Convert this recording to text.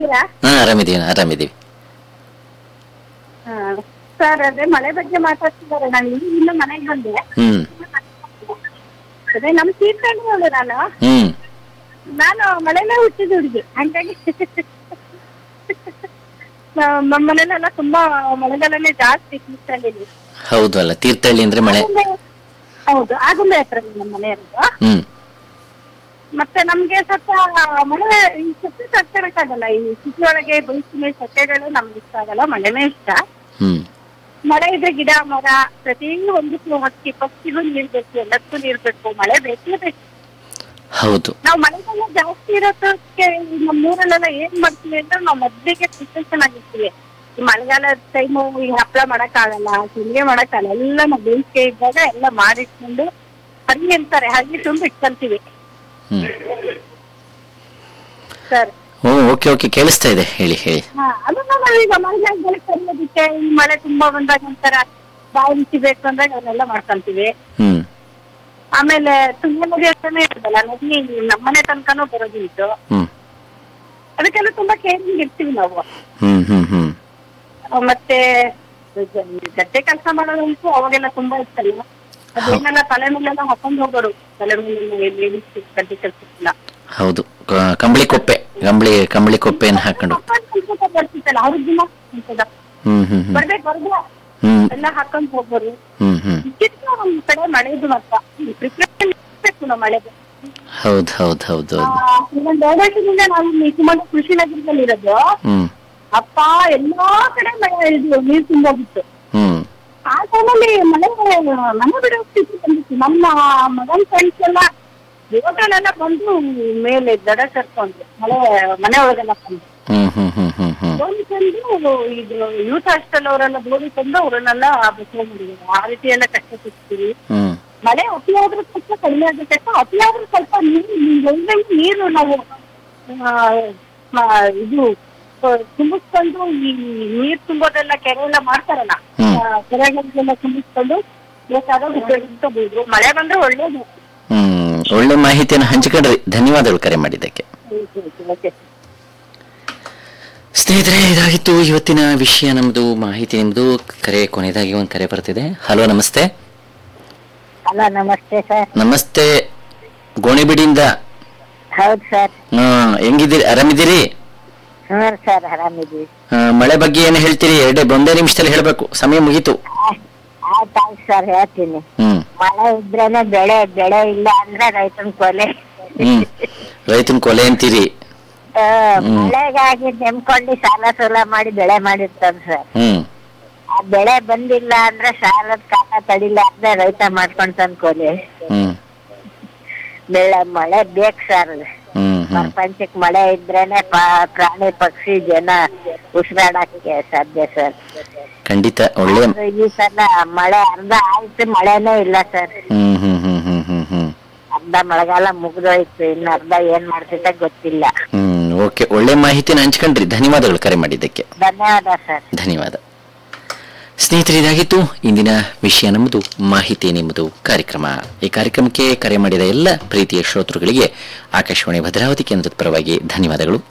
ಇದ್ದೀರಾ? ಹಾ ಆರಾಮಿದೀವಿ ಆರಾಮಿದೀವಿ ಹಾ. ಸರ್ ಅದೇ ಮಳೆ ಬಗ್ಗೆ ಮಾತಾಡ್ತಿದ್ದಾರೆ ನಾನು ಇನ್ನು ಮನೆಗೆ ಬಂದೆ ಹ್ಮ್ ಅದೇ ನಮ್ ತೀರ್ಥಹಳ್ಳಿ ನಾನು ಹ್ಮ್ ನಾನು ಮಳೆನೇ ಹುಟ್ಟಿದ ಹುಡುಗಿ ಹಂಗಾಗಿ ನಮ್ಮ ಮನೇಲೆಲ್ಲ ತುಂಬಾ ಮಳೆಗಾಲನೇ ಜಾಸ್ತಿ ತೀರ್ಥಹಳ್ಳಿ ಹೌದು ಅಲ್ಲ ತೀರ್ಥಹಳ್ಳಿ ಅಂದ್ರೆ ಮಳೆ ಹೌದು ಆಗುಂಬೆ ಹತ್ರ ನಮ್ಮ ಮನೆ ಇರೋದು ಹ್ಮ್ ಮತ್ತೆ ನಮ್ಗೆ ಸ್ವಲ್ಪ ಮಳೆ ಈ ಸತ್ಯ ತಡ್ಕೊಳಕ್ಕಾಗಲ್ಲ ಈ ಸಿಟಿ ಒಳಗೆ ಬೈಸಿನ ಸತ್ಯಗಳು ನಮ್ಗೆ ಇಷ್ಟ ಆಗಲ್ಲ ಮಳೆನೇ ಇಷ್ಟ ಹ್ಮ್ ಮಳೆ ಇದ್ರೆ ಗಿಡ ಮರ ಪ್ರತಿ ಒಂದಕ್ಕೂ ಹಕ್ಕಿ ಪಕ್ಷಿಗೂ ನೀರ್ ಬೇಕು ಎಲ್ಲದಕ್ಕೂ ನೀರ್ ಬೇಕು ಮಳೆ ಬೇಕೇ ಬೇಕು ಹೌದು ನಾವು ಮಳೆಗಾಲ ಜಾಸ್ತಿ ಇರೋದಕ್ಕೆ ನಮ್ಮ ಊರಲ್ಲೆಲ್ಲ ಏನ್ ಮಾಡ್ತೀವಿ ಅಂದ್ರೆ ನಾವು ಮೊದ್ಲಿಗೆ ಪ್ರಿಪರೇಷನ್ ಆಗಿರ್ತೀವಿ ಈ ಮಳೆಗಾಲ ಟೈಮು ಈಗ ಹಪ್ಪಳ ಮಾಡಕ್ ಆಗಲ್ಲ ತಿಂಡಿಗೆ ಮಾಡಕ್ ಆಗಲ್ಲ ಎಲ್ಲ ನಾವು ಬೇಸಿಗೆ ಇದ್ದಾಗ ಎಲ್ಲ ಮಾಡಿಟ್ಕೊಂಡು ಹರಿ ಅಂತಾರೆ ಹರಿ ತುಂಬ ಇಟ್ಕೊಂತೀವಿ hmm sir oh okay okay ಕೇಳಿಸ್ತಾ ಇದೆ ಹೇಳಿ ಹೇಳಿ ಹಾ ಅದನ್ನ ನಾವೀಗ ಮಳೆಗಾಲದಲ್ಲಿ ಕರಿಯೋದಕ್ಕೆ ಈ ಮಳೆ ತುಂಬಾ ಬಂದಾಗ ಒಂಥರ ಬಾಯಿ ಬಿಸಿ ಬೇಕು ಅಂದಾಗ ಅವನ್ನೆಲ್ಲ ಮಾಡ್ಕೊಂತೀವಿ ಹ್ಮ್ ಆಮೇಲೆ ತುಂಗ ನದಿ ಹತ್ರನೇ ಇರ್ತದಲ್ಲ ನದಿ ನಮ್ಮನೆ ತನಕನೂ ಬರೋದುಂಟು ಹ್ಮ್ ಅದಕ್ಕೆಲ್ಲ ತುಂಬಾ ಕೇರಿಂಗ್ ಇರ್ತೀವಿ ನಾವು ಹ್ಮ್ ಹ್ಮ್ ಹ್ಮ್ ಆ, ಮತ್ತೆ ಗದ್ದೆ ಕೆಲಸ ಮಾಡೋದಂತೂ ಅವಾಗೆಲ್ಲ ತುಂಬಾ ಇತ್ತಲ್ಲ ಅದೇನೆಲ್ಲ ತಲೆ ಮೇಲೆಲ್ಲ ಹಾಕೊಂಡ್ ಹೋಗೋರು ತಲೆ ಮೇಲೆ ಲೇಡೀಸ್ ಗದ್ದೆ ಕೆಲಸಕ್ಕೆಲ್ಲ ಹೌದು ಕ- ಕಂಬಳಿ ಕೊಪ್ಪೆ ಕಂಬಳಿ ಕಂಬಳಿ ಕೊಪ್ಪೆಯನ್ನು ಹಾಕೊಂಡು ಬರ್ತಿತ್ತಲ್ಲ ಅವ್ರ ದಿನ ಅಂತದ ಹ್ಮ್ ಹ್ಮ್ ಹ್ಮ್ ಬರ್ಬೇಕು ಬರ್ಬೇಕು ಹ್ಮ್ ಎಲ್ಲ ಹಾಕೊಂಡ್ ಹೋಗೋರು ಹ್ಮ್ ಹ್ಮ್ ಇದ್ದಿದ್ದು ನಮ್ ಕಡೆ ಮಳೆದು ಮಾತ್ರ ಪ್ರಿಪ್ರೇಷನ್ ಇರ್ಬೇಕು ನಾವು ಮಳೆಗೆ ಹೌದು ಹೌದು ಹೌದು ಹೌದು ಇನ್ನೊಂದ್ ಎರಡು ವರ್ಷದಿಂದ ನಾವು ಇಲ್ಲಿ ಸುಮಾರು ಕೃಷಿ ನಗರದಲ್ಲಿ ಇರೋದು ಹ್ಮ್ ಅಪ್ಪ ಎಲ್ಲಾ ಕಡೆ ಮಳೆ ಇದು ನೀರ್ ತುಂಬೋಗಿತ್ತು ಹ್ಮ್ ಆ ಟೈಮಲ್ಲಿ ಮಳೆ ಮನೆ ಬಿಡೋ ಸ್ಥಿತಿ ಬಂದಿತ್ತು ನಮ್ಮ ಮಗನ್ ಫ್ರೆಂಡ್ಸ್ ಎಲ್ಲ ಹೋಟೆಲೆಲ್ಲ ಬಂದು ಮೇಲೆ ದಡ ಸರ್ಕೊಂಡ್ರು ಮಳೆ ಮನೆ ಒಳಗೆಲ್ಲ ಬಂದು ಹ್ಮ್ ಹ್ಮ್ ಹ್ಮ್ ಹ್ಮ್ ಹ್ಮ್ ಬೋಡಿ ತಂದು ಇದು ಯೂತ್ ಹಾಸ್ಟೆಲ್ ಅವರೆಲ್ಲ ಬೋಡಿ ತಂದು ಅವರನ್ನೆಲ್ಲ ಬಚಾವ್ ಮಾಡಿದ್ರು ಆ ರೀತಿ ಎಲ್ಲ ಕಷ್ಟ ಸಿಗ್ತೀವಿ ಹ್ಮ್ ಮಳೆ ಅತಿ ಆದ್ರೂ ಸ್ವಲ್ಪ ಕಡಿಮೆ ಆಗಬೇಕು ಅತಿ ಆದ್ರೂ ಸ್ವಲ್ಪ ನೀರು ಎಲ್ಲೆಲ್ಲಿ ನೀರು ನಾವು ಆ, ಮ- ಇದು ಆ, ತುಂಬಿಸ್ಕೊಂಡು ಈ ನೀರ್ ತುಂಬೋದೆಲ್ಲ ಕೆರೆ ಎಲ್ಲ ಮಾಡ್ತಾರಲ್ಲ ಹ್ಮ್. ಆ, ಕೆರೆಗಳಿಗೆಲ್ಲ ತುಂಬಿಸ್ಕೊಂಡು ಬೇಕಾದಾಗ ಉಪಯೋಗಿಸ್ಕೋಬಹುದು ಮಳೆ ಬಂದ್ರೆ ಒಳ್ಳೇದು ಹ್ಮ್ ಒಳ್ಳೆ ಮಾಹಿತಿಯನ್ನು ಹಂಚಿಕೊಂಡ್ರಿ ಧನ್ಯವಾದಗಳು ಕರೆ ಮಾಡಿದ್ದಕ್ಕೆ ಓಕೆ ಸ್ನೇಹಿತರೆ ಇದಾಗಿತ್ತು ಇವತ್ತಿನ ವಿಷಯ ನಮ್ದು ಮಾಹಿತಿ ನಿಮ್ದು ಕರೆ ಕೊನೆಯದಾಗಿ ಒಂದು ಕರೆ ಬರ್ತಿದೆ ಹಲೋ ನಮಸ್ತೆ ಹಲೋ ನಮಸ್ತೆ ಸರ್ ನಮಸ್ತೆ ಗೋಣಿಬಿಡಿಯಿಂದ ಹೌದು ಸರ್ ಹಾ ಹೆಂಗಿದ್ದೀರಿ ಆರಾಮಿದ್ದೀರಿ ಹ್ಞೂ ಸರ್ ಆರಾಮಿದ್ದೀವಿ ಆ, ಮಳೆ ಬಗ್ಗೆ ಏನು ಹೇಳ್ತೀರಿ ಎರಡೇ ಒಂದೇ ನಿಮಿಷದಲ್ಲಿ ಹೇಳ್ಬೇಕು ಸಮಯ ಮುಗೀತು ಆಯ್ತಾಯ್ತು ಸರ್ ಹೇಳ್ತೀನಿ ಹ್ಮ್ ಮಳೆ ಇದ್ರೇನೆ ಬೆಳೆ ಬೆಳೆ ಇಲ್ಲ ಅಂದ್ರೆ ರೈತನ ಕೊಲೆ ಹ್ಮ್ ರೈತನ ಕೊಲೆ ಅಂತೀರಿ ಆ, ಹ್ಮ್. ಮಳೆಗಾಗಿ ನೆಮ್ಕೊಂಡು ಸಾಲ ಸೋಲ ಮಾಡಿ ಬೆಳೆ ಮಾಡಿರ್ತಾರ ಸರ್ ಹ್ಮ್ ಆ ಬೆಳೆ ಬಂದಿಲ್ಲ ಅಂದ್ರೆ ಸಾಲದ ಕಾಲ ತಡಿಲ್ಲ ಅಂದ್ರೆ ರೈತ ಮಾಡ್ಕೊಂತಾನ ಕೊಲೆ ಹ್ಮ್ ಬೆಳೆ ಮಳೆ ಬೇಕು ಸರ್ ಹ್ಮ್ ಹ್ಮ್ ಪ್ರಪಂಚಕ್ ಮಳೆ ಇದ್ರೇನೆ ಪ- ಪ್ರಾಣಿ ಪಕ್ಷಿ ಜನ ಉಸಿರಾಡಕ್ಕೆ ಸಾಧ್ಯ ಸರ್ ಖಂಡಿತ ಒಳ್ಳೆ ಆದ್ರೆ ಈ ಸಲ ಮಳೆ ಅರ್ಧ ಆಯ್ತು ಮಳೆನೇ ಇಲ್ಲ ಸರ್ ಹ್ಮ್ ಹ್ಮ್ ಹ್ಮ್ ಹ್ಮ್ ಹ್ಮ್ ಹ್ಮ್ ಅರ್ಧ ಮಳೆಗಾಲ ಮುಗ್ದೋಯ್ತು ಇನ್ನು ಅರ್ಧ ಏನ್ ಮಾಡ್ತಿದ್ದ ಗೊತ್ತಿಲ್ಲ ಹ್ಮ್ ಓಕೆ ಒಳ್ಳೆ ಮಾಹಿತಿನ ಹಂಚ್ಕೊಂಡ್ರಿ ಧನ್ಯವಾದಗಳು ಕರೆ ಮಾಡಿದ್ದಕ್ಕೆ ಧನ್ಯವಾದ ಸರ್ ಧನ್ಯವಾದ ಸ್ನೇಹಿತರೆ ಇದಾಗಿತ್ತು ಇಂದಿನ ವಿಷಯ ನಮ್ಮದು ಮಾಹಿತಿ ನಿಮ್ಮದು ಕಾರ್ಯಕ್ರಮ ಈ ಕಾರ್ಯಕ್ರಮಕ್ಕೆ ಕರೆ ಮಾಡಿದ ಎಲ್ಲ ಪ್ರೀತಿಯ ಶ್ರೋತೃಗಳಿಗೆ ಆಕಾಶವಾಣಿ ಭದ್ರಾವತಿ ಕೇಂದ್ರದ ಪರವಾಗಿ ಧನ್ಯವಾದಗಳು